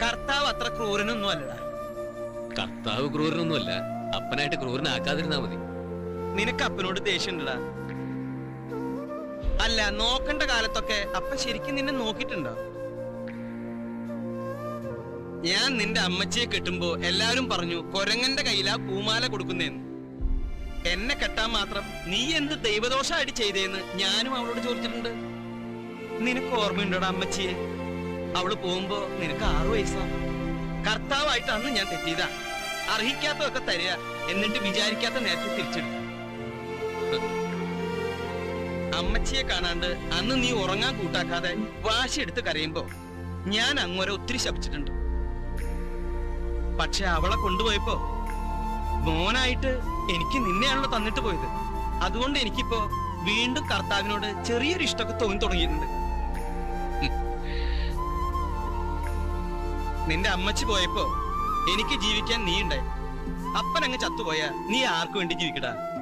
കർത്താവ് അത്ര ക്രൂരനൊന്നും അല്ലടാ കർത്താവ് ക്രൂരനൊന്നുമല്ല അപ്പനായിട്ട് ക്രൂരനാക്കാതിരുന്നാ മതി നിനക്ക് അപ്പനോട് ദേഷ്യമുണ്ടടാ അല്ല നോക്കണ്ട കാലത്തൊക്കെ അപ്പൻ ശരിക്കും നിന്നെ നോക്കിയിട്ടുണ്ടോ ഞാൻ നിന്റെ അമ്മച്ചിയെ കെട്ടുമ്പോ എല്ലാവരും പറഞ്ഞു കൊരങ്ങന്റെ കയ്യിലാ പൂമാല കൊടുക്കുന്നേന്ന് എന്നെ കെട്ടാൻ മാത്രം നീ എന്ത് ദൈവദോഷമായിട്ട് ചെയ്തേന്ന് ഞാനും അവളോട് ചോദിച്ചിട്ടുണ്ട് നിനക്ക് ഓർമ്മയുണ്ടോടാ അമ്മച്ചിയെ അവള് പോകുമ്പോ നിനക്ക് ആറു വയസ്സാ കർത്താവായിട്ട് അന്ന് ഞാൻ തെറ്റിയതാ അർഹിക്കാത്തതൊക്കെ തരിക എന്നിട്ട് വിചാരിക്കാത്ത നേരത്തെ തിരിച്ചെടുക്കും അമ്മച്ചിയെ കാണാണ്ട് അന്ന് നീ ഉറങ്ങാൻ കൂട്ടാക്കാതെ വാശി എടുത്ത് കരയുമ്പോ ഞാൻ അങ്ങോരെ ഒത്തിരി ശപിച്ചിട്ടുണ്ട് പക്ഷെ അവളെ കൊണ്ടുപോയപ്പോ മോനായിട്ട് എനിക്ക് നിന്നെയാണല്ലോ തന്നിട്ട് പോയത് അതുകൊണ്ട് എനിക്കിപ്പോ വീണ്ടും കർത്താവിനോട് ചെറിയൊരു ഇഷ്ടമൊക്കെ തോന്നി തുടങ്ങിയിട്ടുണ്ട് നിന്റെ അമ്മച്ചി പോയപ്പോ എനിക്ക് ജീവിക്കാൻ നീ ഉണ്ടായി അപ്പൻ അങ്ങ് ചത്തുപോയാ നീ ആർക്കു വേണ്ടി ജീവിക്കടാ